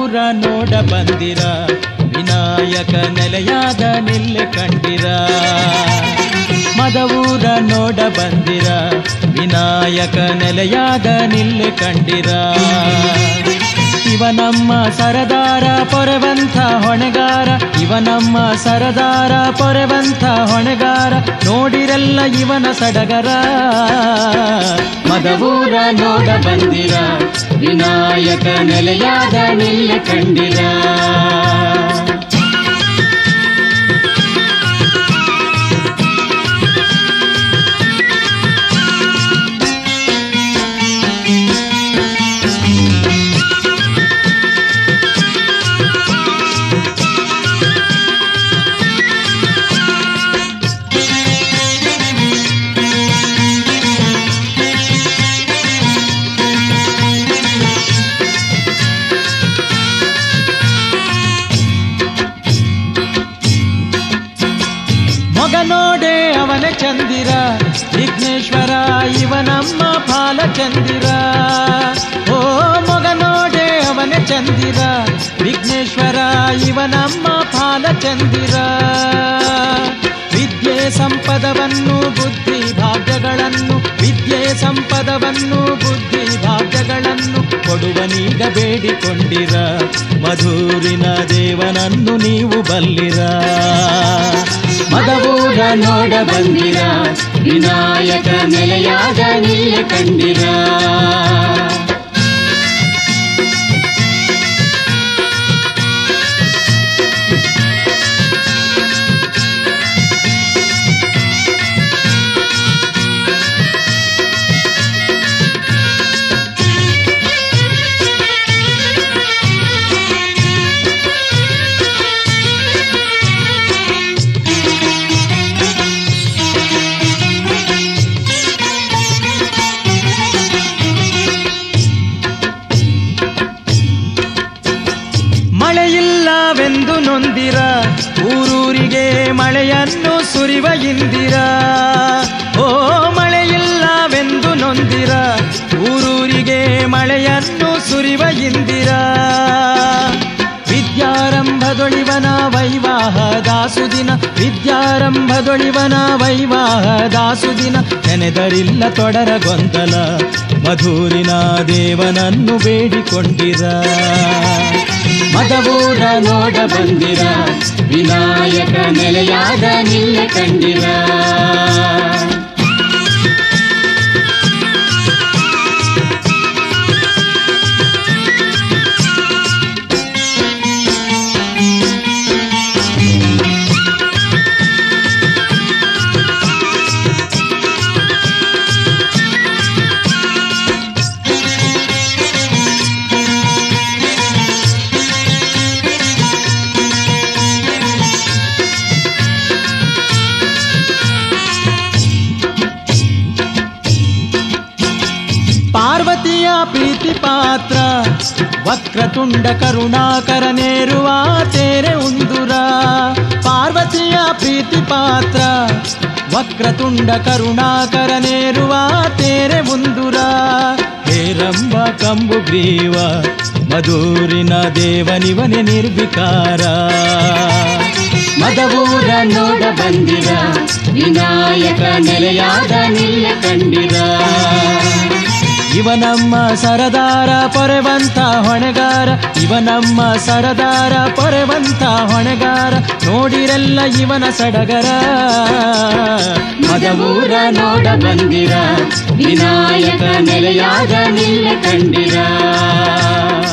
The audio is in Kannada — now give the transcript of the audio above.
ಮದವೂರ ನೋಡ ಬಂದಿರ ವಿನಾಯಕ ನೆಲೆಯಾದ ನಿಲ್ಲೆ ಕಂಡಿರ ಮದವೂರ ನೋಡ ಬಂದಿರ ವಿನಾಯಕ ನೆಲೆಯಾದ ನಿಲ್ಲೆ ಕಂಡಿರ ಇವ ನಮ್ಮ ಸರದಾರ ಪೊರೆವಂಥ ಹೊಣೆಗಾರ ಇವ ನಮ್ಮ ಸರದಾರ ಪೊರೆವಂಥ ಹೊಣೆಗಾರ ನೋಡಿರೆಲ್ಲ ಇವನ ಸಡಗರ ಮದವೂರ ನೋಡ ಬಂದಿರ ವಿನಾಯಕ ನೆಲೆಯಾದ ನಿಲ್ಲ ಕಂಡಿರ ಮೊಗ ನೋಡೆ ಅವನ ಚಂದಿರ ವಿಘ್ನೇಶ್ವರ ಇವನಮ್ಮ ಫಾಲ ಚಂದಿರ ಓ ಮೊಗ ನೋಡೆ ಅವನ ಚಂದಿರ ವಿಘ್ನೇಶ್ವರ ಇವನಮ್ಮ ಫಾಲ ಚಂದಿರ ವಿದ್ಯೆ ಸಂಪದವನ್ನು ಬುದ್ಧಿ ಭಾಗ್ಯಗಳನ್ನು ವಿದ್ಯೆ ಸಂಪದವನ್ನು ಬುದ್ಧಿ ಭಾಗ್ಯಗಳನ್ನು ಕೊಡುವನೀಗ ಬೇಡಿಕೊಂಡಿರ ಮಧುರಿನ ದೇವನನ್ನು ನೀವು ಬಲ್ಲಿರ ಮದವೂರ ನೋಡ ಬಂದಿರ ವಿನಾಯಕ ನೆಲೆಯಾದ ನಿಲ್ಲ ಕಂಡಿರ ಮಳೆಯಿಲ್ಲವೆಂದು ನೊಂದಿರ ಊರೂರಿಗೆ ಮಳೆಯನ್ನು ಸುರಿವ ಇಂದಿರ ಓ ಮಳೆಯಿಲ್ಲವೆಂದು ನೊಂದಿರ ಊರೂರಿಗೆ ಮಳೆಯನ್ನು ಸುರಿವ ಇಂದಿರ ವಿದ್ಯಾರಂಭದೊಳಿವನ ವೈವಾಹ ದಾಸುದಿನ ವಿದ್ಯಾರಂಭದೊಳಿವನ ವೈವಾಹ ದಾಸುದಿನ ನೆನೆದರಿಲ್ಲ ತೊಡರ ಗೊಂದಲ ಮಧುರಿನ ದೇವನನ್ನು ಬೇಡಿಕೊಂಡಿರ ಮದವೂರ ನೋಡ ಬಂದಿರ ವಿನಾಯಕ ನೆಲೆಯಾದ ನಿಲ್ಲ ಕಂಡಿರ ಪಾರ್ವತಿಯ ಪ್ರೀತಿ ಪಾತ್ರ ವಕ್ರತುಂಡ ಕರುಣಾಕರ ನೇರುವ ತೇರೆ ಉಂದುರ ಪಾರ್ವತಿಯ ಪ್ರೀತಿ ಪಾತ್ರ ವಕ್ರತುಂಡ ಕರುಣಾಕರ ನೇರುವ ತೇರೆ ಉಂದುರ ಹೇರಂಬ ಕಂಬು ಗ್ರೀವ ಮಧುರಿನ ದೇವನಿವನೆ ನಿರ್ವಿಕಾರ ಮದವೂರ ನೋಡ ಬಂದಿರ ವಿನಾಯಕ ನೆಲೆಯಾದ ನಿಲ್ಲ ಕಂಡಿರ ಇವ ನಮ್ಮ ಸರದಾರ ಪೊರೆವಂತ ಹೊಣೆಗಾರ ಇವ ನಮ್ಮ ಸರದಾರ ಪೊರೆವಂತ ಹೊಣೆಗಾರ ನೋಡಿರೆಲ್ಲ ಇವನ ಸಡಗರ ಮದವೂರ ನೋಡ ಬಂದಿರ ವಿನಾಯಕ ನೆಲೆಯಾದ ನಿಲ್ಲ ಕಂಡಿರ